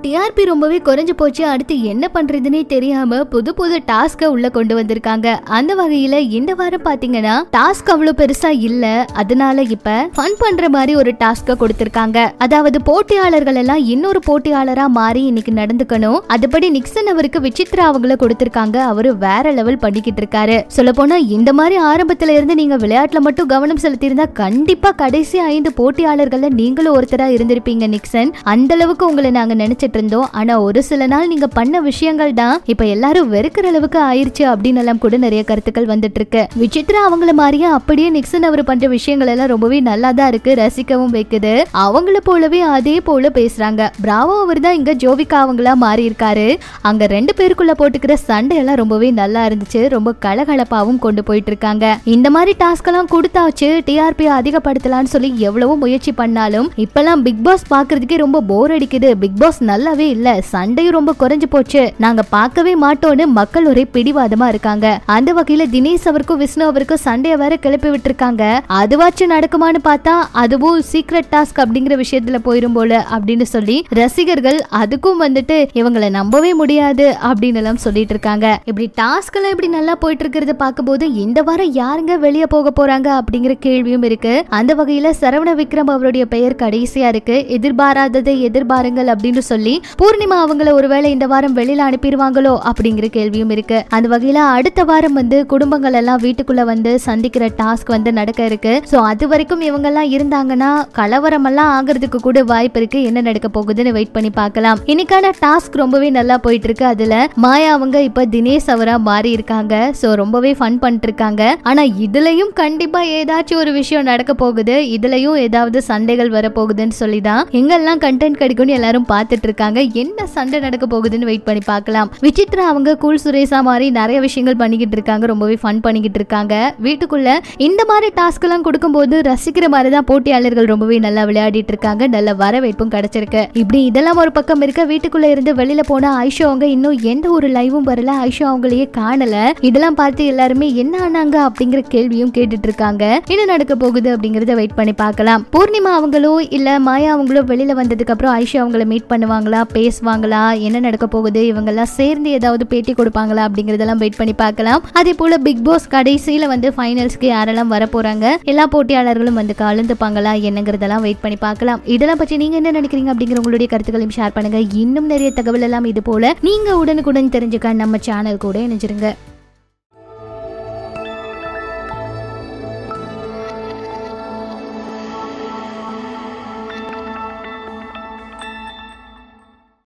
TRP ரொம்பவே குறைஞ்சு போச்சு அடுத்து என்ன பண்றதுன்னே தெரியாம புது புது டாஸ்க உள்ள கொண்டு வந்திருக்காங்க அந்த வகையில இந்த வாரம் பாத்தீங்கன்னா டாஸ்க் அவ்வளவு பெருசா இல்ல அதனால இப்ப ஃபன் பண்ற மாதிரி ஒரு டாஸ்க கொடுத்திருக்காங்க அதாவது போட்டியாளர்கள் எல்லாம் இன்னொரு போட்டியாளரா மாறி இன்னைக்கு நடந்துக்கணும் அதுபடி நிக்சன் அவருக்கு விசித்ரா அவங்கள கொடுத்திருக்காங்க அவரு வேற லெவல் பண்ணிக்கிட்டு இருக்காரு சொல்ல போனா இந்த மாதிரி ஆரம்பத்துல இருந்து நீங்க விளையாட்டுல மட்டும் கவனம் செலுத்தியிருந்தா கண்டிப்பா கடைசி ஐந்து போட்டியாளர்கள்ல நீங்களும் ஒருத்தரா இருந்திருப்பீங்க நிக்சன் அந்த அளவுக்கு உங்களை நாங்க நினைச்சிட்டு இருந்தோம் ஆனா ஒரு சில நாள் நீங்க பண்ண விஷயங்கள் தான் இப்ப எல்லாரும் வெறுக்கிற அளவுக்கு ஆயிருச்சு அப்படின்னு எல்லாம் கூட நிறைய கருத்துக்கள் வந்துட்டு இருக்கு விசித்ரா அவங்கள மாதிரியே அப்படியே நிக்சன் அவர் பண்ற விஷயங்கள் எல்லாம் ரொம்பவே நல்லா தான் இருக்கு ரசிக்கவும் வைக்குது அவங்கள போலவே அதே போல பேசுறாங்க பிராவோ அவர் தான் இங்க ஜோவிகா அவங்களா மாறி இருக்காரு அங்க ரெண்டு பேருக்குள்ள போட்டுக்கிற சண்டை எல்லாம் ரொம்பவே நல்லா இருந்துச்சு ரொம்ப கலகலப்பாவும் கொண்டு போயிட்டு இருக்காங்க இந்த மாதிரி டாஸ்க் எல்லாம் கொடுத்தாச்சு டிஆர்பி அதிகப்படுத்தலாம்னு சொல்லி எவ்வளவோ முயற்சி பண்ணாலும் இப்பெல்லாம் பிக் பாஸ் பாக்குறதுக்கே ரொம்ப போர் அடிக்குது பிக் பாஸ் நல்லாவே இல்ல சண்டையும் ரொம்ப குறைஞ்சு போச்சு நாங்க பார்க்கவே மாட்டோம்னு மக்கள் ஒரே பிடிவாதமா இருக்காங்க அந்த வகையில தினேஷ் அவருக்கும் விஷ்ணு அவருக்கும் சண்டையை வேற கிளப்பி விட்டுருக்காங்க அதுவாச்சும் நடக்குமான்னு பார்த்தா அதுவும் சீக்ரெட் டாஸ்க் அப்படிங்கிற விஷயத்துல போயிரும் போல அப்படின்னு சொல்லி ரசிகர்கள் அதுக்கும் வந்துட்டு இவங்களை நம்பவே முடியாது அப்படின்னு எல்லாம் சொல்லிட்டு இருக்காங்க இப்படி டாஸ்க் எல்லாம் இப்படி நல்லா போயிட்டு இருக்கிறத பார்க்கும்போது இந்த வாரம் யாருங்க வெளியே போக போறாங்க அப்படிங்கிற கேள்வியும் இருக்கு அந்த வகையில சரவண விக்ரம் அவருடைய பெயர் கடைசியா இருக்கு எதிர்பாராததை எதிர்பாருங்கள் அப்படின்னு சொல்லி பூர்ணிமா அவங்கள ஒருவேளை இந்த வாரம் வெளியில அனுப்பிடுவாங்களோ அப்படிங்கிற கேள்வியும் இருக்கு அந்த வகையில அடுத்த வாரம் வந்து குடும்பங்கள் எல்லாம் வீட்டுக்குள்ள வந்து சந்திக்கிற டாஸ்க் வந்து நடக்க இருக்கு சோ அது வரைக்கும் இவங்க எல்லாம் இருந்தாங்கன்னா கலவரம் எல்லாம் ஆகிறதுக்கு கூட வாய்ப்பு இருக்கு என்ன நடக்க போகுதுன்னு வெயிட் பண்ணி பார்க்கலாம் இன்னைக்கான டாஸ்க் ரொம்பவே நல்லா போயிட்டு இருக்கு அதுல மாயா அவங்க இப்ப தினேஷ் அவரா மாறி இருக்காங்க சோ ரொம்பவே ஃபன் பண்ணிட்டு இருக்காங்க ஆனா இதுலயும் கண்டிப்பா ஏதாச்சும் ஒரு விஷயம் நடக்க போகுது இதுலயும் ஏதாவது சண்டைகள் வர போகுதுன்னு சொல்லி தான் எங்கெல்லாம் கண்டென்ட் கிடைக்கும்னு எல்லாரும் பார்த்துட்டு இருக்காங்க என்ன சண்டை நடக்க போகுதுன்னு வெயிட் பண்ணி பார்க்கலாம் விசித்ரா அவங்க கூல் சுரேஷா மாதிரி நிறைய விஷயங்கள் பண்ணிக்கிட்டு இருக்காங்க ரொம்பவே ஃபன் பண்ணிக்கிட்டு இருக்காங்க வீட்டுக்குள்ள இந்த மாதிரி டாஸ்க் எல்லாம் கொடுக்கும்போது ரசிக்கிற மாதிரி தான் போட்டியாளர்கள் ரொம்பவே நல்லா விளையாடிட்டு இருக்காங்க நல்ல வரவேற்பும் கிடைச்சிருக்கு இப்படி இதெல்லாம் ஒரு பக்கம் இருக்க வீட்டுக்குள்ள இருந்து வெளியில போன ஐஷோ அவங்க இன்னும் எந்த ஒரு லைவும் வரல ஐஷோ அவங்களையே காணல இதெல்லாம் பார்த்து எல்லாருமே என்ன ஆனாங்க அப்படிங்கிற கேள்வியும் கேட்டுட்டு இருக்காங்க என்ன நடக்க போகுது அப்படிங்கறத வெயிட் பண்ணி பார்க்கலாம் பூர்ணிமா அவங்களோ இல்ல மாயா அவங்களோ வெளியில வந்ததுக்கு அப்புறம் ஐஷா அவங்கள மீட் பண்ணுவாங்களா பேசுவாங்களா என்ன நடக்க போகுது இவங்க எல்லாம் சேர்ந்து ஏதாவது பேட்டி கொடுப்பாங்களா அப்படிங்கறதெல்லாம் வெயிட் பண்ணி பார்க்கலாம் அதே போல பிக் பாஸ் கடைசியில வந்து ஃபைனல்ஸ்க்கு யாரெல்லாம் வர போறாங்க எல்லா போட்டியாளர்களும் வந்து கலந்துப்பாங்களா என்னங்கிறதெல்லாம் வெயிட் பண்ணி பார்க்கலாம் இதெல்லாம் பற்றி நீங்க என்ன நினைக்கிறீங்க அப்படிங்கிற உங்களுடைய கருத்துக்களையும் ஷேர் பண்ணுங்க இன்னும் நிறைய தகவல் எல்லாம் இது போல நீங்க உடனுக்குடன் தெரிஞ்சுக்க நம்ம சேனல் கூட இணைஞ்சிருங்க